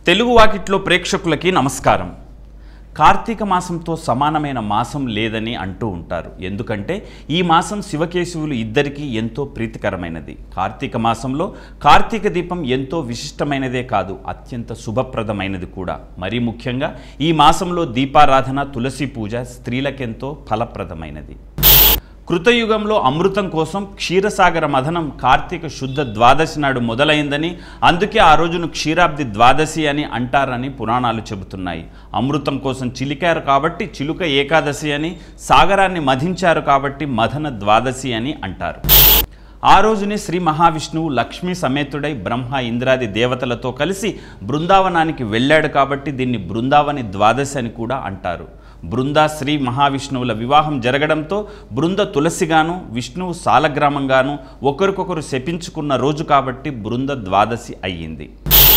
తెలుగు వాకిట్లో ప్రేక్షకులకి నమస్కారం కార్తీక మాసంతో సమానమైన మాసం లేదని అంటూ ఉంటారు ఎందుకంటే ఈ మాసం శివకేశవులు ఇద్దరికీ ఎంతో ప్రీతికరమైనది కార్తీక మాసంలో కార్తీక దీపం ఎంతో విశిష్టమైనదే కాదు అత్యంత శుభప్రదమైనది కూడా మరీ ముఖ్యంగా ఈ మాసంలో దీపారాధన తులసి పూజ స్త్రీలకెంతో ఫలప్రదమైనది కృతయుగంలో అమృతం కోసం క్షీరసాగర మథనం కార్తీక శుద్ధ ద్వాదశి నాడు మొదలైందని అందుకే ఆ రోజును క్షీరాబ్ది ద్వాదశి అని అంటారని పురాణాలు చెబుతున్నాయి అమృతం కోసం చిలికారు కాబట్టి చిలుక ఏకాదశి అని సాగరాన్ని మధించారు కాబట్టి మథన ద్వాదశి అని అంటారు ఆ రోజునే శ్రీ మహావిష్ణువు లక్ష్మీ సమేతుడై బ్రహ్మ ఇంద్రాది దేవతలతో కలిసి బృందావనానికి వెళ్ళాడు కాబట్టి దీన్ని బృందావని ద్వాదశి అని కూడా అంటారు బృంద శ్రీ మహావిష్ణువుల వివాహం జరగడంతో బృంద తులసిగాను విష్ణువు సాలగ్రామంగాను ఒకరికొకరు శపించుకున్న రోజు కాబట్టి బృంద ద్వాదశి అయ్యింది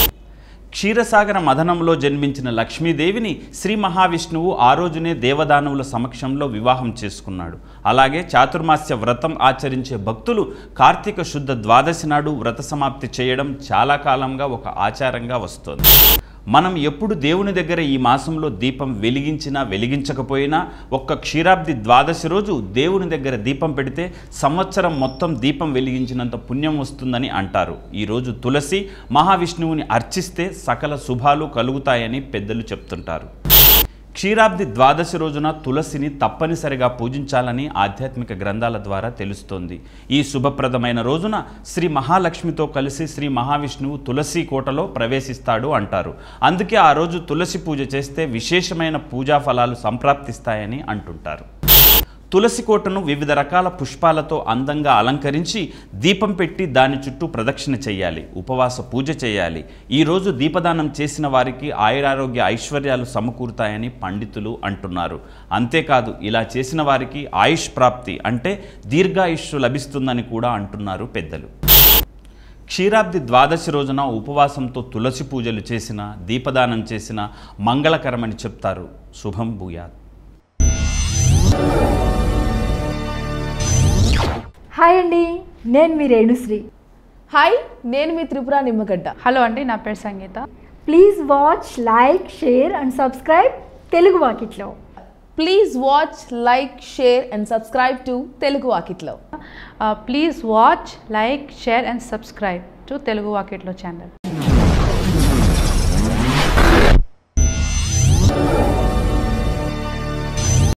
క్షీరసాగర మదనంలో జన్మించిన లక్ష్మీదేవిని శ్రీ మహావిష్ణువు ఆ రోజునే దేవదానవుల సమక్షంలో వివాహం చేసుకున్నాడు అలాగే చాతుర్మాస్య వ్రతం ఆచరించే భక్తులు కార్తీక శుద్ధ ద్వాదశి నాడు వ్రత సమాప్తి చేయడం చాలా కాలంగా ఒక ఆచారంగా వస్తోంది మనం ఎప్పుడు దేవుని దగ్గర ఈ మాసంలో దీపం వెలిగించినా వెలిగించకపోయినా ఒక్క క్షీరాబ్ది ద్వాదశి రోజు దేవుని దగ్గర దీపం పెడితే సంవత్సరం మొత్తం దీపం వెలిగించినంత పుణ్యం వస్తుందని అంటారు ఈరోజు తులసి మహావిష్ణువుని అర్చిస్తే సకల శుభాలు కలుగుతాయని పెద్దలు చెప్తుంటారు క్షీరాబ్ది ద్వాదశి రోజున తులసిని తప్పనిసరిగా పూజించాలని ఆధ్యాత్మిక గ్రంథాల ద్వారా తెలుస్తోంది ఈ శుభప్రదమైన రోజున శ్రీ మహాలక్ష్మితో కలిసి శ్రీ మహావిష్ణువు తులసి కోటలో ప్రవేశిస్తాడు అంటారు అందుకే ఆ రోజు తులసి పూజ చేస్తే విశేషమైన పూజా ఫలాలు సంప్రాప్తిస్తాయని అంటుంటారు తులసి కోటను వివిధ రకాల పుష్పాలతో అందంగా అలంకరించి దీపం పెట్టి దాని చుట్టూ ప్రదక్షిణ చేయాలి ఉపవాస పూజ చేయాలి ఈరోజు దీపదానం చేసిన వారికి ఆయురారోగ్య ఐశ్వర్యాలు సమకూరుతాయని పండితులు అంటున్నారు అంతేకాదు ఇలా చేసిన వారికి ఆయుష్ ప్రాప్తి అంటే దీర్ఘాయుష్షు లభిస్తుందని కూడా అంటున్నారు పెద్దలు క్షీరాబ్ది ద్వాదశి రోజున ఉపవాసంతో తులసి పూజలు చేసిన దీపదానం చేసిన మంగళకరమని చెప్తారు శుభం భూయాత్ హాయ్ అండి నేను మీ రేణుశ్రీ హాయ్ నేను మీ త్రిపుర నిమ్మగడ్డ హలో అండి నా పేరు Sangeeta please watch like share and subscribe Telugu వాకిట్లో please watch like share and subscribe to Telugu వాకిట్లో please watch like share and subscribe to Telugu వాకెట్లో ఛానల్